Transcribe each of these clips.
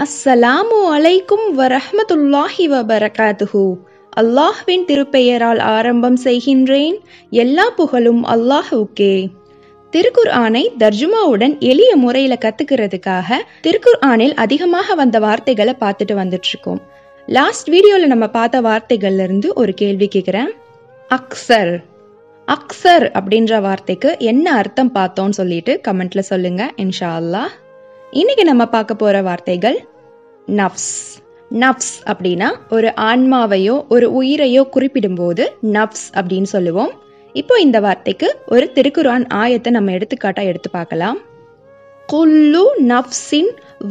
அஸ்ஸலாமு அலைக்கும் வரஹ்மத்துல்லாஹி வபரகாத்துஹு அல்லாஹ்வின் திருப்பெயரால் ஆரம்பம் செய்கின்றேன் எல்லா புகழும் அல்லாஹுக்கே திருக்குர் ஆனை தர்ஜுமாவுடன் எளிய முறையில் கத்துக்கிறதுக்காக திருக்குர் ஆனில் அதிகமாக வந்த வார்த்தைகளை பார்த்துட்டு வந்துட்டு இருக்கோம் லாஸ்ட் வீடியோவில் நம்ம பார்த்த வார்த்தைகள்ல இருந்து ஒரு கேள்வி கேட்குறேன் அக்சர் அக்சர் அப்படின்ற வார்த்தைக்கு என்ன அர்த்தம் பார்த்தோம்னு சொல்லிட்டு கமெண்ட்ல சொல்லுங்க இன்ஷா அல்லாஹ் இன்னைக்கு நம்ம பார்க்க போற வார்த்தைகள் நப்ஸ் நப்ஸ் அப்படின்னா ஒரு ஆன்மாவையோ ஒரு உயிரையோ குறிப்பிடும்போது நப்ஸ் அப்படின்னு சொல்லுவோம் இப்போ இந்த வார்த்தைக்கு ஒரு திருக்குரான் ஆயத்தை நம்ம எடுத்துக்காட்டா எடுத்து பார்க்கலாம் குல்லு நப்சின்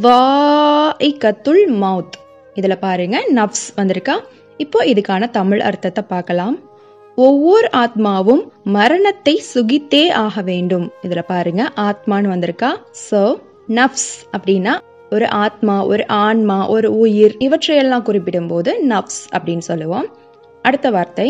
வாஇகத்துல் மவுத் இதில் பாருங்க நப்ஸ் வந்திருக்கா இப்போ இதுக்கான தமிழ் அர்த்தத்தை பார்க்கலாம் ஒவ்வொரு ஆத்மாவும் மரணத்தை சுகித்தே ஆக வேண்டும் இதில் பாருங்க ஆத்மான்னு வந்திருக்கா ஸோ நப்ஸ் அப்படின்னா ஒரு ஆத்மா ஒரு ஆன்மா ஒரு உயிர் இவற்றையெல்லாம் குறிப்பிடும்போது நப்ஸ் அப்படின்னு சொல்லுவோம் அடுத்த வார்த்தை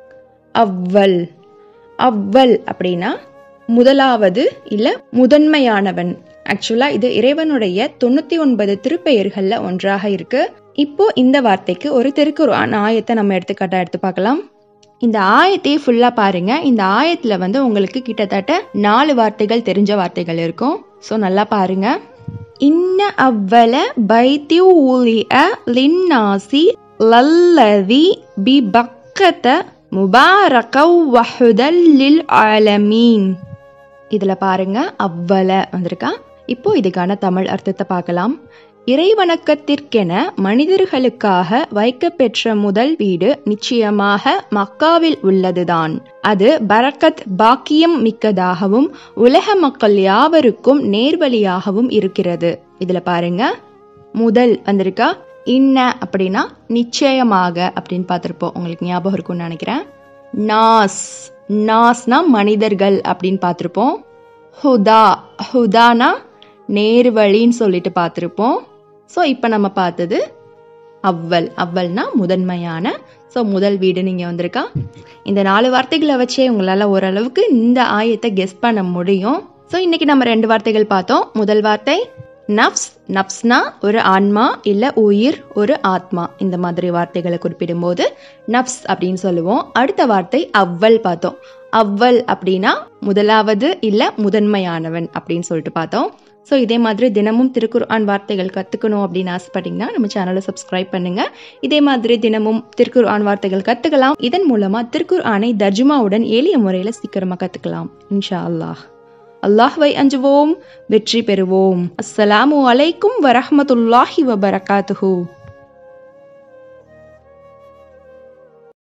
அவ்வல் அவ்வல் அப்படின்னா முதலாவது இல்ல முதன்மையானவன் ஆக்சுவலா இது இறைவனுடைய தொண்ணூத்தி ஒன்பது திருப்பெயர்கள்ல ஒன்றாக இருக்கு இப்போ இந்த வார்த்தைக்கு ஒரு திருக்குறான் ஆயத்தை நம்ம எடுத்துக்காட்டா எடுத்து பார்க்கலாம் இந்த ஆயத்தையே ஃபுல்லா பாருங்க இந்த ஆயத்துல வந்து உங்களுக்கு கிட்டத்தட்ட நாலு வார்த்தைகள் தெரிஞ்ச வார்த்தைகள் இருக்கும் ஸோ நல்லா பாருங்க இன்ன அவ்வல பைத்தி ஊலிய லின்னாசி லல்லதி பி பக்கத்த முபாரகவ் வஹுதல் லில் ஆலமீன் இதுல பாருங்க அவ்வல வந்திருக்கா இப்போ இதுக்கான தமிழ் அர்த்தத்தை பார்க்கலாம் இறைவணக்கத்திற்கென மனிதர்களுக்காக வைக்கப்பெற்ற முதல் வீடு நிச்சயமாக மக்காவில் உள்ளதுதான் அது பரக்கத் பாக்கியம் மிக்கதாகவும் உலக மக்கள் யாவருக்கும் நேர்வழியாகவும் இருக்கிறது இதுல பாருங்க முதல் வந்திருக்கா இன்ன அப்படின்னா நிச்சயமாக அப்படின்னு பார்த்துருப்போம் உங்களுக்கு ஞாபகம் இருக்கும்னு நினைக்கிறேன் நாஸ் நாஸ்னா மனிதர்கள் அப்படின்னு பார்த்துருப்போம் ஹுதா ஹுதானா நேர்வழின்னு சொல்லிட்டு பார்த்துருப்போம் ஸோ இப்போ நம்ம பார்த்தது அவ்வல் அவ்வல்னா முதன்மையான ஸோ முதல் வீடு நீங்கள் வந்திருக்கா இந்த நாலு வார்த்தைகளை வச்சே உங்களால் ஓரளவுக்கு இந்த ஆயத்தை கெஸ் பண்ண முடியும் ஸோ இன்னைக்கு நம்ம ரெண்டு வார்த்தைகள் பார்த்தோம் முதல் வார்த்தை நப்ஸ் நப்ஸ்னா ஒரு ஆன்மா இல்லை உயிர் ஒரு ஆத்மா இந்த மாதிரி வார்த்தைகளை குறிப்பிடும்போது நப்ஸ் அப்படின்னு சொல்லுவோம் அடுத்த வார்த்தை அவ்வல் பார்த்தோம் அவ்வல் அப்படின்னா முதலாவது இல்லை முதன்மையானவன் அப்படின்னு சொல்லிட்டு பார்த்தோம் ஸோ இதே மாதிரி தினமும் திருக்குர்ஆன் வார்த்தைகள் கற்றுக்கணும் அப்படின்னு ஆசைப்பட்டீங்கன்னா நம்ம சேனலை சப்ஸ்கிரைப் பண்ணுங்க இதே மாதிரி தினமும் திருக்குர்ஆன் வார்த்தைகள் கற்றுக்கலாம் இதன் மூலமாக திருக்குர்ஆனை தர்ஜுமாவுடன் எளிய முறையில் சீக்கிரமாக கற்றுக்கலாம் இன்ஷா அல்லாஹ் அல்லாஹ்வை அஞ்சுவோம் வெற்றி பெறுவோம் அஸ்ஸலாமு அலைக்கும் வரஹமத்துல்லாஹி வபரகாத்துஹூ